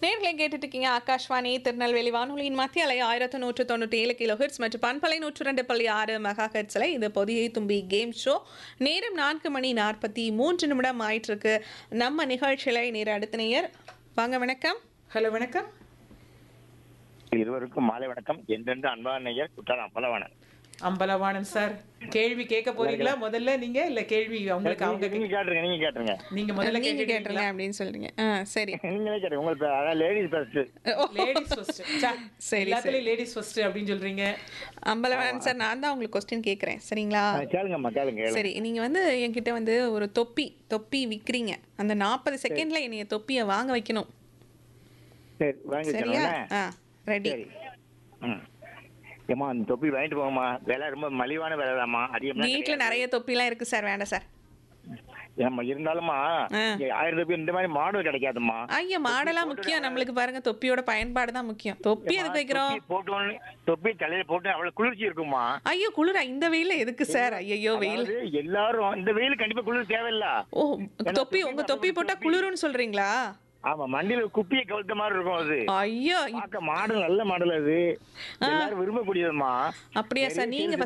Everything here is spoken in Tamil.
நேர்களை கேட்டுட்டு இருக்கீங்க ஆகாஷ்வாணி திருநெல்வேலி வானொலியின் மத்திய அலை ஆயிரத்து நூற்று தொண்ணூற்றி ஏழு கிலோ ஹெர்ட்ஸ் மற்றும் பண்பலை நூற்று ரெண்டு புள்ளி ஆறு மெகா ஹெர்ட்ஸில் இது பொதியை தும்பி கேம் ஷோ நேரம் நான்கு மணி நாற்பத்தி மூன்று நிமிடம் ஆயிட்டு இருக்கு நம்ம நிகழ்ச்சியில் நேர அடுத்த நேயர் வாங்க வணக்கம் ஹலோ வணக்கம் இருவருக்கும் மாலை வணக்கம் என்றென்று அன்பான நேயர் குற்றாலம் அப்பலவாணன் அம்பலவாணன் சார் கேள்வி கேட்க போறீங்களா முதல்ல நீங்க இல்ல கேள்வி அவங்களுக்கு அவங்க நீங்க கேட்டுருங்க நீங்க கேட்டுருங்க நீங்க முதல்ல நீங்க கேட்டுருங்க கேட்டுருங்க அப்படின்னு சொல்றீங்க ஆ சரி நீங்களே கேட்டுருங்க உங்களுக்கு அதான் லேடிஸ் ஃபர்ஸ்ட் லேடிஸ் ஃபர்ஸ்ட் சரி, எல்லாத்துலயும் லேடிஸ் ஃபர்ஸ்ட் அப்படின்னு சொல்றீங்க அம்பலவன் சார் நான் தான் உங்களுக்கு கொஸ்டின் கேட்குறேன் சரிங்களா கேளுங்கம்மா கேளுங்க கேளுங்க. சரி நீங்க வந்து என்கிட்ட வந்து ஒரு தொப்பி தொப்பி விக்கிறீங்க அந்த நாற்பது செகண்ட்ல என்னைய தொப்பியை வாங்க வைக்கணும் சரி வாங்கி சரியா வச்சுருங்க ஆ ரெடி சரி ம் ஏம்மா அந்த தொப்பி வாங்கிட்டு போங்கம்மா விலை ரொம்ப மலிவான விலை தான்மா அதிகமாக வீட்டில் நிறைய தொப்பிலாம் இருக்கு சார் வேண்டாம் சார் ஏம்மா இருந்தாலும்மா ஆ. இங்க ஆயிரம் தொப்பி இந்த மாதிரி மாடல் கிடைக்காதும்மா ஐயா மாடலாம் முக்கியம் நம்மளுக்கு பாருங்க தொப்பியோட பயன்பாடு தான் முக்கியம் தொப்பி எதுக்கு வைக்கிறோம் தொப்பி போட்டு உடனே- தொப்பி தலையில போட்டு அவ்வளவு குளிர்ச்சி இருக்குமா ஐயோ குளிரா இந்த வெயில எதுக்கு சார் ஐயோ வெயில் அதாவது எல்லாரும் இந்த வெயில் கண்டிப்பா குளிர் தேவையில்ல ஓ தொப்பி உங்க தொப்பி போட்டா குளிரும்னு சொல்றீங்களா ஆமா மண்டியில குப்பியை கவுத்த மாதிரி இருக்கும் அது ஐயோ பார்க்க மாடல் நல்ல மாடல் அது எல்லாரும் விரும்பக்கூடியதுமா அப்படியா சார் நீங்க